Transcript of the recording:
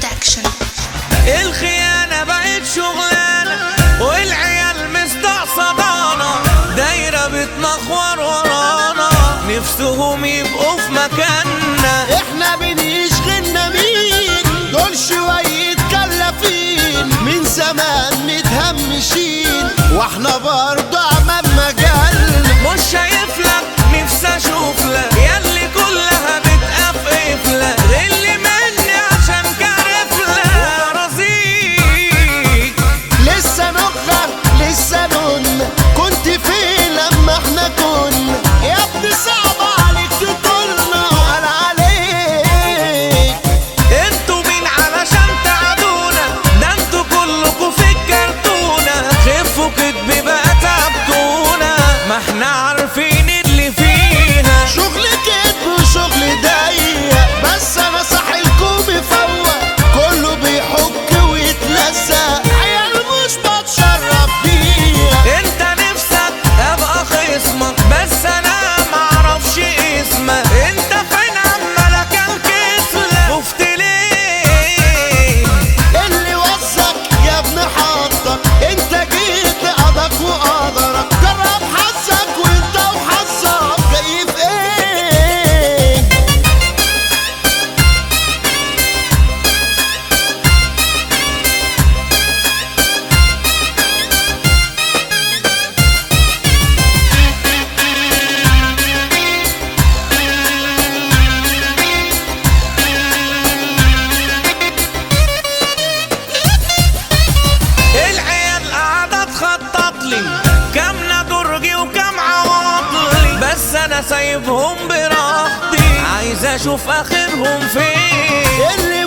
برودكشن الخيانة بقت شغلانة والعيال مستقصدانا دايرة بتنخور ورانا نفسهم يبقوا في مكاننا احنا بنشغلنا مين دول شوية كلافين من زمان متهمشين واحنا برضه عمام مجالنا مش شايف لك نفسي اشوف لك ياللي كلها بتقفقف لك اللي مني عشان كارف لك رزيق لسه نخر لسه نون كنت فين لما احنا كنا يا ابني صعب عليك تقولنا قال عليك انتوا مين علشان تعدونا ده انتوا كلكوا في الكرتونة خفوا كدب بقى تعبتونا ما احنا عارفين اللي فيها شغل كتب وشغل ضيق بس انا صاحلكم مفوق كله بيحك ويتلزق عيال مش بتشرف بيها انت نفسك ابقى خصمك بس انا معرفش اسمك انت فين عمالك الكسلة خفت ليه اللي وصك يا ابن حظك انت جيت قضك وقدرك جرب حظك وانت وحظك جاي في ايه العيال قاعدة تخطط لي كام ندرجي وكام عواطلي بس انا سايبهم براحتي عايز اشوف اخرهم فين اللي